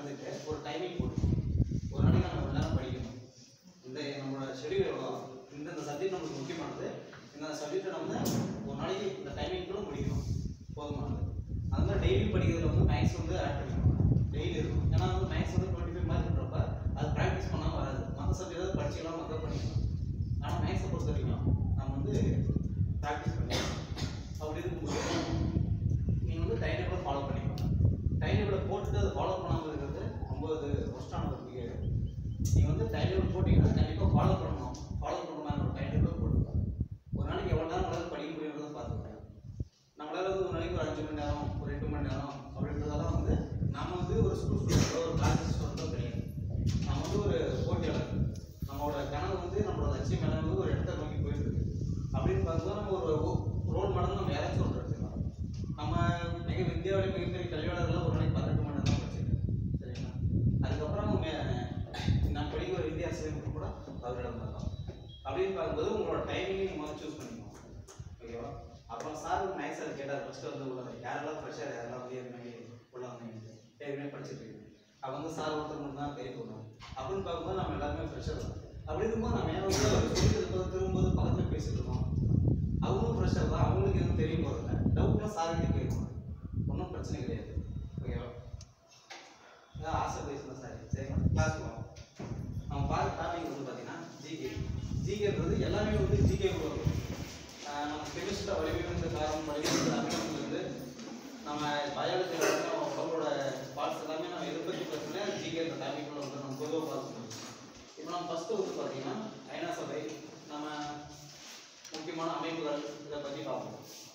நடந்துட்டு ஒரு டைமிங் போடணும் ஒரு நாளைக்கு நம்ம ஒரு நேரம் படிக்கணும் இந்த நம்மளோட ஷெடியூல் எவ்வளோ இந்தந்த சப்ஜெக்ட் நம்மளுக்கு முக்கியமானது இந்த சப்ஜெக்டை நம்ம ஒரு நாளைக்கு இந்த டைமிங்குள்ள முடிக்கணும் போதுமானது அது மாதிரி டெய்லி படிக்கிறதுல வந்து மேக்ஸ் வந்து ஆட் பண்ணிக்கணும் டெய்லி இருக்கும் ஏன்னா வந்து மேக்ஸ் வந்து டுவெண்ட்டி ஃபைவ் மார்க்ன்றப்ப அது ப்ராக்டிஸ் பண்ணால் வராது மற்ற சப்ஜெக்ட் படிச்சுக்கலாம் மக்கள் பண்ணிக்கலாம் ஆனால் மேக்ஸை பொறுத்த வரைக்கும் நம்ம வந்து ப்ராக்டிஸ் பண்ணிக்கலாம் அப்படி இருக்கும்போது நீங்கள் வந்து டைம் டேபிளை ஃபாலோ பண்ணிக்கணும் டைம் டேபிளை போட்டுட்டு அதை ஃபாலோ பண்ணாமல் இருக்கிறது ரொம்ப அது ஒஸ்டான ஒரு பிஹேவியர் நீங்கள் வந்து டைம் டேபிள் போட்டிங்கன்னா கண்டிப்பாக ஃபாலோ பண்ணணும் ஃபாலோ பண்ணணும் ஒரு டைம் டேபிள் போட்டுக்கலாம் ஒரு நாளைக்கு எவ்வளோ நேரம் நம்மளால படிக்க முடியுன்றதை பார்த்துக்கலாம் நம்மளால வந்து ஒரு நாளைக்கு ஒரு அஞ்சு மணி நேரம் ஒரு எட்டு மணி நேரம் அப்படின்றதெல்லாம் வந்து நம்ம வந்து ஒரு ஸ்கூல் ஸ்டூடெண்ட்டோ ஒரு காலேஜ் ஸ்டூடெண்ட்டோ கிடையாது நம்ம வந்து ஒரு போட்டியாளர் நம்மளோட கனவு வந்து நம்மளோட லட்சியம் மேலே வந்து ஒரு இடத்த நோக்கி போயிட்டு இருக்கு அப்படின்னு பார்க்கும்போது நம்ம ஒரு ரோல் மாடல் நம்ம யாராச்சும் ஒன்று எடுத்துக்கலாம் நம்ம மிக இந்தியாவிலே மிகப்பெரிய கல்வியாளர்கள் ஒரு நாளைக்கு பதினெட்டு மணி நேரம் தான் படிச்சிருக்கேன் சரிங்களா அதுக்கப்புறம் மே- நான் படிக்கிற ஒரு இந்திய அரசியலமைப்பு கூட அவரிடம் தான் அப்படின்னு பார்க்கும்போது உங்களோட டைமிங்கை நீங்கள் முதல்ல சூஸ் பண்ணிக்கணும் ஓகேவா அப்புறம் சார் மேக்ஸ் சார் கேட்டார் ஃபர்ஸ்ட் வந்து உள்ள யாரெல்லாம் ஃப்ரெஷர் யாரெல்லாம் வந்து ஏற்கனவே உள்ள வந்தீங்க ஏற்கனவே படிச்சுட்டு இருக்கீங்க அவங்க வந்து சார் ஒருத்தர் மட்டும் தான் பெரிய பொண்ணு அப்படின்னு பார்க்கும்போது நம்ம எல்லாருமே ஃப்ரெஷர் தான் அப்படி இருக்கும்போது நம்ம ஏன் வந்து அவர் சொல்லிட்டு திரும்பும்போது பக்கத்தில் பேசிட்டு இருக்கோம் அவங்களும் ஃப்ரெஷர் தான் அவங்களுக்கு எதுவும் தெரிய போகிறதில்ல டவுட்னா சார்கிட்ட கேட்கணும் ஒன்றும் பிரச்சனை கிடையாது ஓகேவா ஏதாவது ஆசை பேசணும் சார் சரிங்களா கிளாஸ் போவோம் நம்ம பார்க்க டாபிக் வந்து பார்த்தீங்கன்னா ஜிகே ஜிகேன்றது எல்லாமே வந்து ஜிகே வரும் ஆஹ் நம்ம கெமிஸ்ட்ரியில் வடிவமைந்த காரணம் வடிவமைந்த அமிலம்லேருந்து நம்ம பயாலஜி உடம்போட பார்ட்ஸ் எல்லாமே நம்ம எதை பற்றி பார்த்தீங்கன்னா ஜிகேன்ற டாபிக்ல வந்து நம்ம பொதுவாக பார்க்கணும் இப்போ நம்ம ஃபஸ்ட்டு வந்து பார்த்தீங்கன்னா ஐநா சபை நம்ம முக்கியமான அமைப்புகள் இதை பற்றி பார்ப்போம்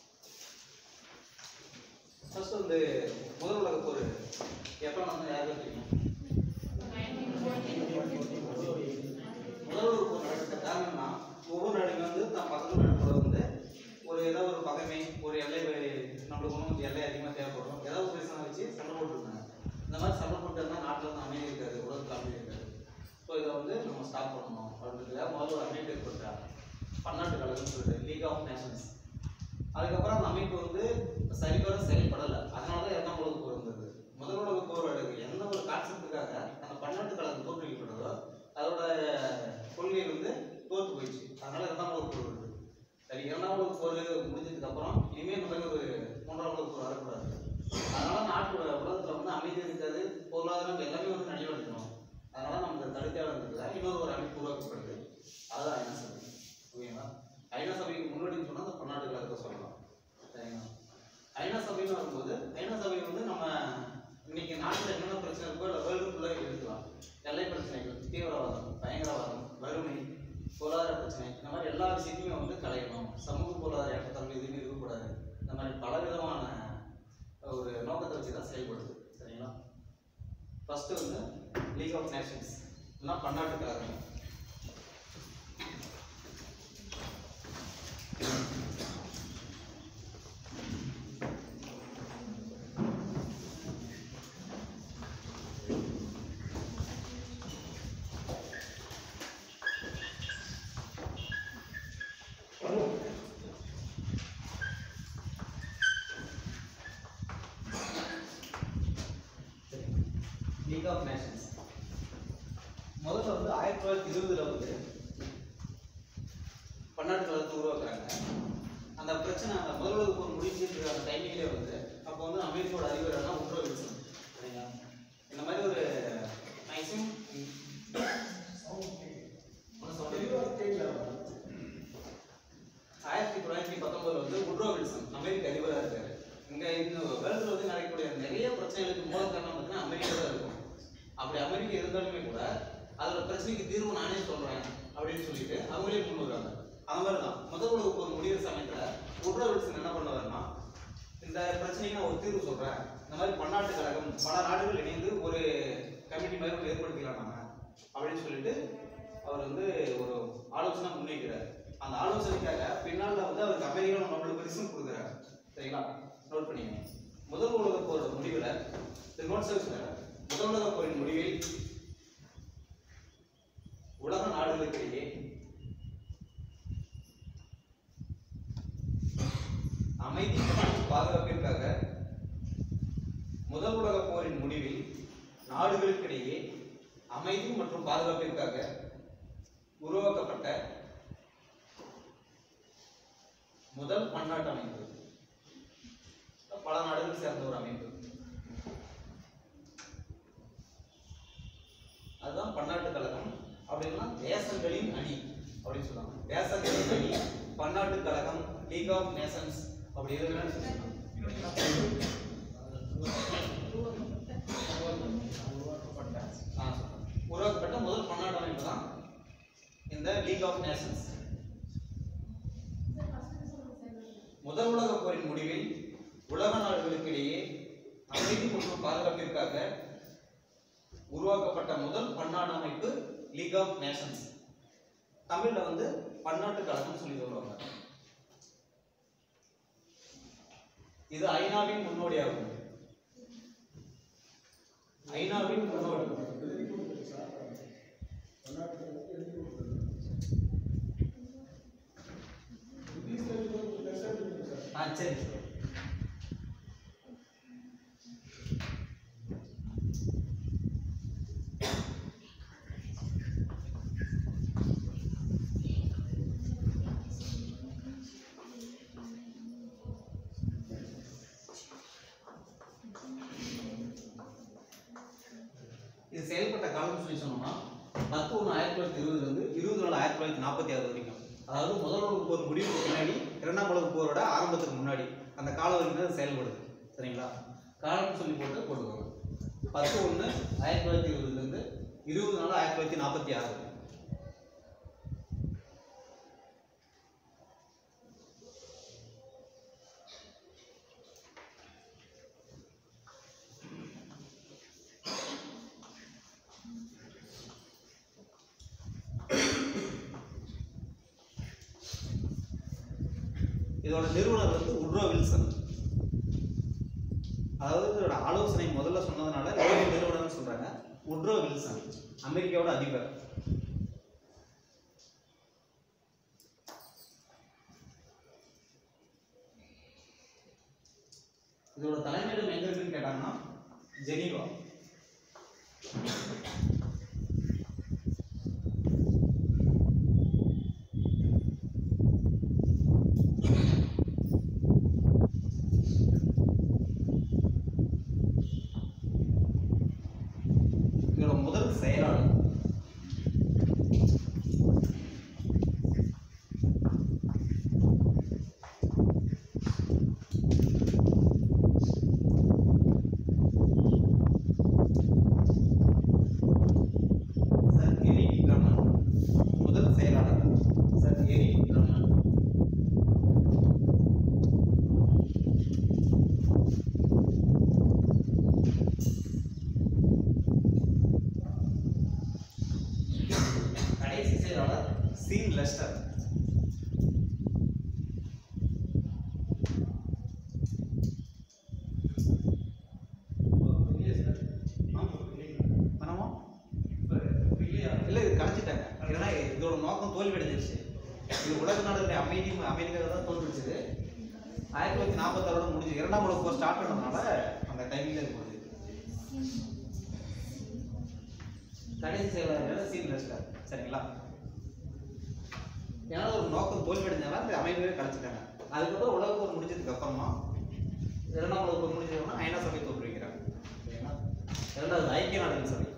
ஃபர்ஸ்ட் வந்து முதல் உலக போர் எப்போ நம்ம யாருக்கு தெரியும் முதல் உலக போர் நடக்கிற காரணம்னா ஒவ்வொரு நாடுமே வந்து தான் பக்கத்து நாடுகளோட வந்து ஒரு ஏதாவது ஒரு பகைமை ஒரு எல்லை வே- நம்மளுக்கு ஒன்றும் எல்லை அதிகமாக தேவைப்படும் ஏதாவது ஒரு ரீசனை வச்சு சண்டை போட்டுருந்தாங்க இந்த மாதிரி சண்டை போட்டு இருந்தால் நாட்டில் வந்து அமைதி இருக்காது உலகத்தில் அமைதி இருக்காது ஸோ இதை வந்து நம்ம ஸ்டாப் பண்ணணும் அப்படின்றதுக்காக முதல்ல ஒரு அமைப்பு ஏற்பட்டாங்க பன்னாட்டு கழகம்னு சொல்லிட்டு லீக் ஆஃப் நேஷன்ஸ் அதுக்கப்புறம் அந்த அமைப்பு வந்து சரிவர செயல்படலை அதனால தான் இரண்டாம் உலக போர் வந்தது முதல் உலக போரோட எந்த ஒரு கான்செப்டுக்காக அந்த பன்னாட்டு கழகம் தோற்றுவிக்கப்பட்டதோ அதோட கொள்கை வந்து தோற்று போயிடுச்சு அதனால இரண்டாம் உலக போர் வருது சரி இரண்டாம் உலக போர் முடிஞ்சதுக்கு அப்புறம் இனிமேல் இந்த மாதிரி ஒரு மூன்றாம் உலக போர் வரக்கூடாது அதனால நாட்டு உலகத்தில் வந்து அமைதி இருக்காது பொருளாதாரம் எல்லாமே வந்து நலிவடைக்கணும் அதனால நம்ம இதை தடுக்காதுன்றதுல இன்னொரு ஒரு அமைப்பு உருவாக்கப்படுது அதுதான் ஐநா சபை ஓகேங்களா ஐநா சபைக்கு முன்னாடின்னு சொன்னால் அந்த பன்னாட்டு கழகத்தை சொல்லலாம் சரிங்களா ஐநா சபைன்னு வரும்போது ஐநா சபை வந்து நம்ம இன்னைக்கு நாட்டில் என்னென்ன பிரச்சனை இருக்கோ இல்லை வேர்ல்டு ஃபுல்லாக எடுக்கலாம் எல்லை பிரச்சனைகள் தீவிரவாதம் பயங்கரவாதம் வறுமை பொருளாதார பிரச்சனை இந்த மாதிரி எல்லா விஷயத்தையுமே வந்து களையணும் சமூக பொருளாதார ஏற்றத்தாழ்வு எதுவுமே இருக்கக்கூடாது இந்த மாதிரி பலவிதமான ஒரு நோக்கத்தை வச்சு தான் செயல்படுது சரிங்களா ஃபர்ஸ்ட் வந்து லீக் ஆஃப் நேஷன்ஸ் இல்லைன்னா பன்னாட்டு கழகம் லீக் ஆஃப் நேஷன்ஸ் முதல்ல வந்து ஆயிரத்தி தொள்ளாயிரத்தி இருபதுல வந்து பன்னாட்டு கழகத்தை உருவாக்குறாங்க அந்த பிரச்சனை அந்த முதல் உலக போர் முடிஞ்சிட்டு இருக்கிற அந்த டைமிங்லேயே வந்து அப்போ வந்து அமெரிக்காவோட அதிபரான உட்ரோ வில்சன் சரிங்களா இந்த மாதிரி ஒரு மேக்ஸிமம் ஆயிரத்தி தொள்ளாயிரத்தி பத்தொன்பதுல வந்து உட்ரோ வில்சன் அமெரிக்க அதிபராக இருக்காரு இங்க இந்த வேர்ல்டுல வந்து நடக்கக்கூடிய நிறைய பிரச்சனைகளுக்கு மூல காரணம் பார்த்தீங்கன்னா அமெரிக்கா தான் இருக்கும் அப்படி அமெரிக்கா இருந்தாலுமே கூட அதோட பிரச்சனைக்கு தீர்வு நானே சொல்றேன் அப்படின்னு சொல்லிட்டு அவங்களே முன் வருவாங்க அந்த மாதிரி தான் முதல் உலக போர் முடிகிற சமயத்துல உட்ரோ வில்சன் என்ன பண்ணுவாருன்னா இந்த பிரச்சனைக்கு நான் ஒரு தீர்வு சொல்றேன் இந்த மாதிரி பன்னாட்டு கழகம் பல நாடுகள் இணைந்து ஒரு கமிட்டி மாதிரி ஒன்று ஏற்படுத்திக்கலாம் நாம அப்படின்னு சொல்லிட்டு அவர் வந்து ஒரு ஆலோசனை முன்வைக்கிறார் அந்த ஆலோசனைக்காக பின்னால வந்து அவருக்கு அமெரிக்கா நம்மளுக்கு பரிசும் கொடுக்குறாரு சரிங்களா நோட் பண்ணிக்கங்க முதல் உலக போரோட முடிவில் இது நோட் சொல்லுங்க முதல் உலக போரின் முடிவில் உலக நாடுகளுக்கிடையே அமைதி மற்றும் பாதுகாப்பிற்காக முதல் உலக போரின் முடிவில் நாடுகளுக்கிடையே அமைதி மற்றும் பாதுகாப்பிற்காக உருவாக்கப்பட்ட முதல் பன்னாட்டு அமைப்பு பல நாடுகள் சேர்ந்த ஒரு அமைப்பு அதுதான் பன்னாட்டு கழகம் அப்படின்னா தேசங்களின் அணி அப்படின்னு சொல்லுவாங்க தேசங்களின் அணி பன்னாட்டு கழகம் லீக் ஆஃப் நேஷன்ஸ் அப்படி எது வேணாலும் சொல்லலாம் ஆ, சொல்றேன். உருவாக்கப்பட்ட முதல் பன்னாட்டு அமைப்பு தான் இந்த லீக் ஆஃப் நேஷன்ஸ் முதல் உலக போரின் முடிவில் உலக நாடுகளுக்கிடையே அமைதி மற்றும் பாதுகாப்பிற்காக உருவாக்கப்பட்ட முதல் பன்னாட்டு அமைப்பு லீக் ஆஃப் நேஷன்ஸ் தமிழ்ல வந்து பன்னாட்டு கழகம் சொல்லி சொல்லுவாங்க இது ஐநாவின் முன்னோடியாகும் ஐநாவின் முன்னோடி ஆ சரி இது செயல்பட்ட காலம் சொல்லி சொன்னோம்னா பத்து ஒன்று ஆயிரத்தி தொள்ளாயிரத்தி இருபதுலேருந்து இருபது நாலு ஆயிரத்தி தொள்ளாயிரத்தி நாற்பத்தி ஆறு வரைக்கும் அதாவது முதல் உலக போர் முடிவுக்கு பின்னாடி இரண்டாம் உலக போரோட ஆரம்பத்துக்கு முன்னாடி அந்த காலம் வரைக்கும் தான் இது செயல்படுது சரிங்களா காலம் சொல்லி போட்டு போட்டுக்கோங்க பத்து ஒன்று ஆயிரத்தி தொள்ளாயிரத்தி இருபதுலேருந்து இருபது நாலு ஆயிரத்தி தொள்ளாயிரத்தி நாற்பத்தி ஆறு இதோட நிறுவனர் வந்து உட்ரோ வில்சன் அதாவது இதோட ஆலோசனை முதல்ல சொன்னதுனால இதோட நிறுவனர்னு சொல்றாங்க உட்ரோ வில்சன் அமெரிக்காவோட அதிபர் இதோட தலைமையிடம் எங்க இருக்குன்னு கேட்டாங்கன்னா ஜெனீவா இதோட முதல் செயலாளர் சர் எரி விக்ரமன் முதல் செயலாளர் சர் எரி விக்ரமன் கடைசி செயலாளர் சீன் லெஸ்டர் பண்ணமா இல்ல இது கலைச்சிட்டாங்க ஏன்னா இதோட நோக்கம் தோல்வி அடைஞ்சிருச்சு இது உலக நாடுகளுடைய அமைதி அமைதிக்காக தான் தோல்விச்சது ஆயிரத்தி தொள்ளாயிரத்தி நாற்பத்தாறோட முடிஞ்சு இரண்டாம் உலக போர் ஸ்டார்ட் பண்ணதுனால அந்த டைமிங்ல இது முடிஞ்சது கடைசி செயலாளர் சீன் லெஸ்டர் சரிங்களா ஏன்னா ஒரு நோக்கம் தோல்வி அடைஞ்சனால அந்த அமைதியை கலைச்சிட்டாங்க அதுக்கப்புறம் உலக போர் முடிஞ்சதுக்கு அப்புறமா இரண்டாம் உலக போர் முடிஞ்சதுன்னா ஐநா சபை தோற்றுவிக்கிறாங்க சரிங்களா இரண்டாவது ஐக்கிய நாடுகள் சபை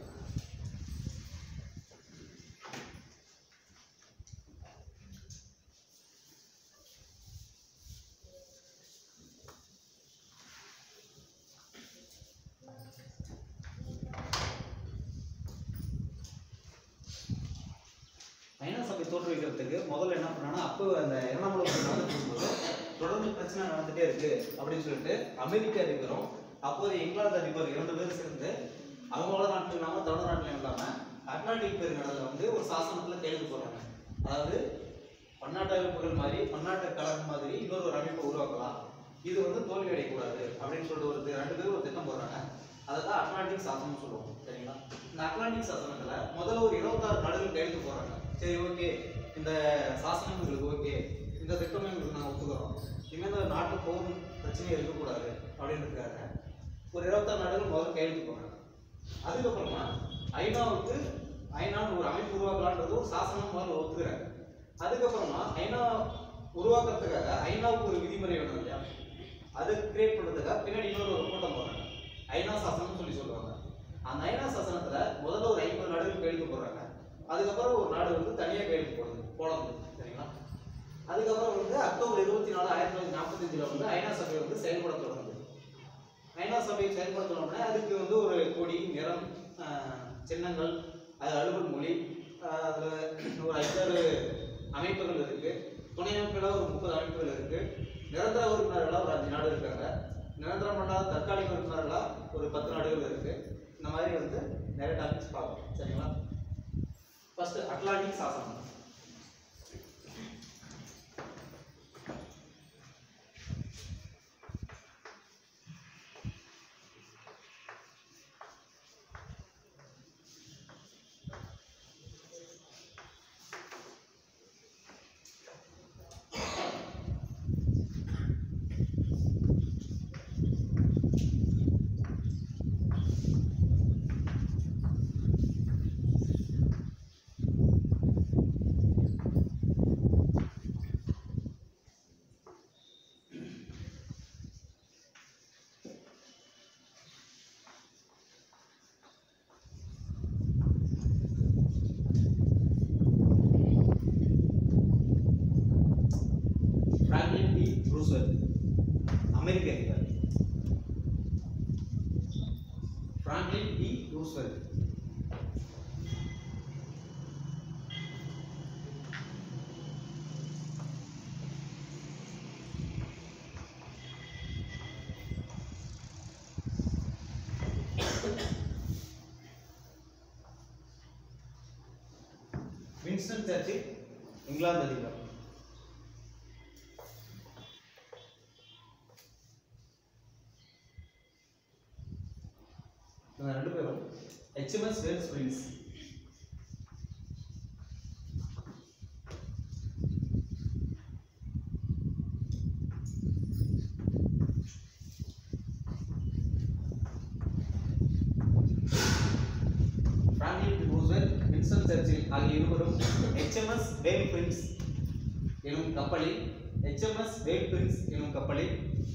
ஐநா சபை தோற்று வைக்கிறதுக்கு முதல்ல என்ன பண்ணாங்கன்னா அப்போ அந்த இரண்டாம் உலக போர் நடந்துட்டு இருக்கும்போது தொடர்ந்து பிரச்சனை நடந்துட்டே இருக்கு அப்படின்னு சொல்லிட்டு அமெரிக்க அதிபரும் அப்போது இங்கிலாந்து அதிபர் இரண்டு பேரும் சேர்ந்து அவங்களோட நாட்டில் இல்லாம தமிழ் நாட்டிலும் இல்லாம அட்லாண்டிக் பெருங்கடல்ல வந்து ஒரு சாசனத்துல கையெழுத்து போடுறாங்க அதாவது பன்னாட்டு அமைப்புகள் மாதிரி பன்னாட்டு கழகம் மாதிரி இன்னொரு ஒரு அமைப்பை உருவாக்கலாம் இது வந்து தோல்வி அடையக்கூடாது அப்படின்னு சொல்லிட்டு ஒரு தி- ரெண்டு பேரும் ஒரு திட்டம் போடுறாங்க அதை தான் அட்லாண்டிக் சாசனம் சொல்லுவோம் சரிங்களா இந்த அட்லாண்டிக் சாசனத்துல முதல்ல ஒரு இருபத்தாறு நாடுகள் கையெழுத்து போடுறாங்க சரி ஓகே இந்த சாசனம் எங்களுக்கு ஓகே இந்த திட்டம் எங்களுக்கு நாங்கள் ஒத்துக்கிறோம் இனிமேல் இந்த நாட்டில் போகும் பிரச்சனையே இருக்கக்கூடாது அப்படின்றதுக்காக ஒரு இருபத்தாறு நாடுகள் முதல்ல கையெழுத்து போடுறாங்க அதுக்கப்புறமா ஐநாவுக்கு ஐநான்னு ஒரு அமைப்பு உருவாக்கலான்றது ஒரு சாசனம் முதல்ல ஒத்துக்கிறாங்க அதுக்கப்புறமா ஐநா உருவாக்குறதுக்காக ஐநாவுக்கு ஒரு விதிமுறை வேணும் இல்லையா அதை கிரியேட் பண்ணுறதுக்காக பின்னாடி இன்னொரு ஒரு கூட்டம் போடுறாங்க ஐநா சாசனம்னு சொல்லி சொல்லுவாங்க அந்த ஐநா சாசனத்துல முதல்ல ஒரு ஐம்பது நாடுகள் கையெழுத்து போடுறாங்க அதுக்கப்புறம் ஒரு நாடு வந்து தனியாக கையெழுத்து போடுது போலந்து சரிங்களா அதுக்கப்புறம் வந்து அக்டோபர் இருபத்தி நாலு ஆயிரத்தி தொள்ளாயிரத்தி நாற்பத்தஞ்சில் வந்து ஐநா சபை வந்து செயல்பட தொடங்குது ஐநா சபை செயல்பட தொடங்கினா அதுக்கு வந்து ஒரு கொடி நிறம் ஆஹ், சின்னங்கள் அது அலுவல் மொழி ஆஹ், அதுல ஒரு ஐந்தாறு அமைப்புகள் இருக்கு துணை அமைப்புகளாக ஒரு முப்பது அமைப்புகள் இருக்கு நிரந்தர உறுப்பினர்களாக ஒரு அஞ்சு நாடு இருக்காங்க நிரந்தரம் பண்ணாத தற்காலிக உறுப்பினர்களாக ஒரு பத்து நாடுகள் இருக்கு இந்த மாதிரி வந்து நிறைய டாபிக்ஸ் பார்க்கலாம் சரிங்களா ஃபர்ஸ்ட் அட்லாண்டிக் சாசனம் பிராங்க்லின் டி ரூஸ்வெல்ட் அமெரிக்க அதிகாரி பிராங்க்லின் டி ரூஸ்வெல்ட் வின்ஸ்டன் சர்ச்சில் இங்கிலாந்து அதிகாரி இவங்க ரெண்டு பேரும் ஹெச்எம்எஸ் வேல் ஸ்பிரிங்ஸ் பிராங்க்லின் ரூஸ்வெல்ட் வின்ஸ்டன் சர்ச்சில் ஆகிய இருவரும் ஹெச்எம்எஸ் வேல் பிரின்ஸ் எனும் கப்பலில் ஹெச்எம்எஸ் வேல் பிரின்ஸ் எனும் கப்பலில்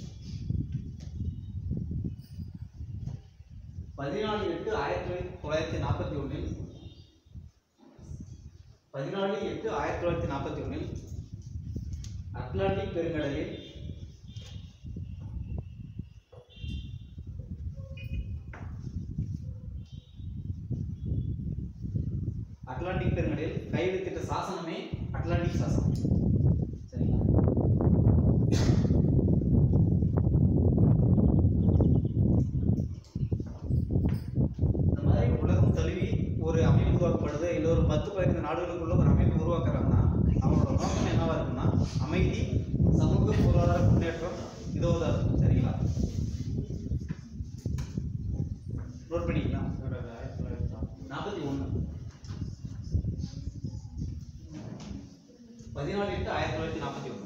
பதினாலு எட்டு ஆயிரத்தி தொள்ளாயிரத்தி நாற்பத்தி ஒன்றில் பதினாலு எட்டு ஆயிரத்தி தொள்ளாயிரத்தி நாற்பத்தி ஒன்றில் அட்லாண்டிக் பெருங்கடலில் அட்லாண்டிக் பெருங்கடலில் கையெழுத்திட்ட சாசனமே அட்லாண்டிக் சாசனம் சரிங்களா இந்த மாதிரி உலகம் தழுவி ஒரு அமைப்பு உருவாக்கப்படுது இல்லை ஒரு பத்து பதினைந்து நாடுகளுக்குள்ள ஒரு அமைப்பு உருவாக்குறாங்கன்னா அவங்களோட நோக்கம் என்னவா இருக்குன்னா அமைதி சமூக பொருளாதார முன்னேற்றம் இதோ தான் இருக்கும் சரிங்களா நோட் பண்ணிக்கலாம் நாற்பத்தி ஒன்று பதினாலு எட்டு ஆயிரத்தி தொள்ளாயிரத்தி நாற்பத்தி ஒன்று